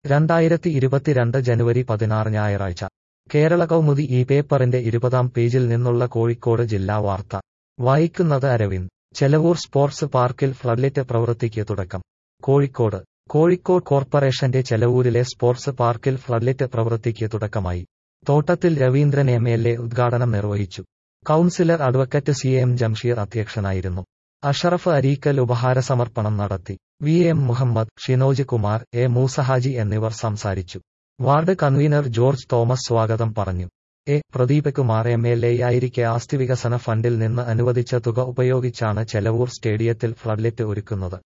രണ്ടായിരത്തി ഇരുപത്തിരണ്ട് ജനുവരി പതിനാറ് ഞായറാഴ്ച കേരള കൗമുദി ഈ പേപ്പറിന്റെ ഇരുപതാം പേജിൽ നിന്നുള്ള കോഴിക്കോട് ജില്ലാ വാർത്ത വായിക്കുന്നത് അരവിന്ദ് ചെലവൂർ സ്പോർട്സ് പാർക്കിൽ ഫ്ലഡ്ലിറ്റ് പ്രവൃത്തിക്ക് തുടക്കം കോഴിക്കോട് കോഴിക്കോട് കോർപ്പറേഷന്റെ ചെലവൂരിലെ സ്പോർട്സ് പാർക്കിൽ ഫ്ലഡ്ലിറ്റ് പ്രവൃത്തിക്ക് തുടക്കമായി തോട്ടത്തിൽ രവീന്ദ്രൻ എം എൽ എ ഉദ്ഘാടനം നിർവഹിച്ചു councillor advocate C M Jamsheer അധ്യക്ഷനായിരുന്നു അഷറഫ് അരീക്കൽ ഉപഹാര സമർപ്പണം നടത്തി V M Muhammad Shinoj Kumar A Moosahaji എന്നിവർ സംസാരിച്ചു വാർഡ് കൺവീനർ ജോർജ് തോമസ് സ്വാഗതം പറഞ്ഞു A Pradeep Kumar M L എയായിരിക്കെ ആസ്തി വികസന ഫണ്ടിൽ നിന്ന് അനുവദിച്ച തുക ഉപയോഗിച്ചാണ് ചെലവൂർ സ്റ്റേഡിയത്തിൽ ഫ്ലഡ്ലിറ്റ് ഒരുക്കുന്നത്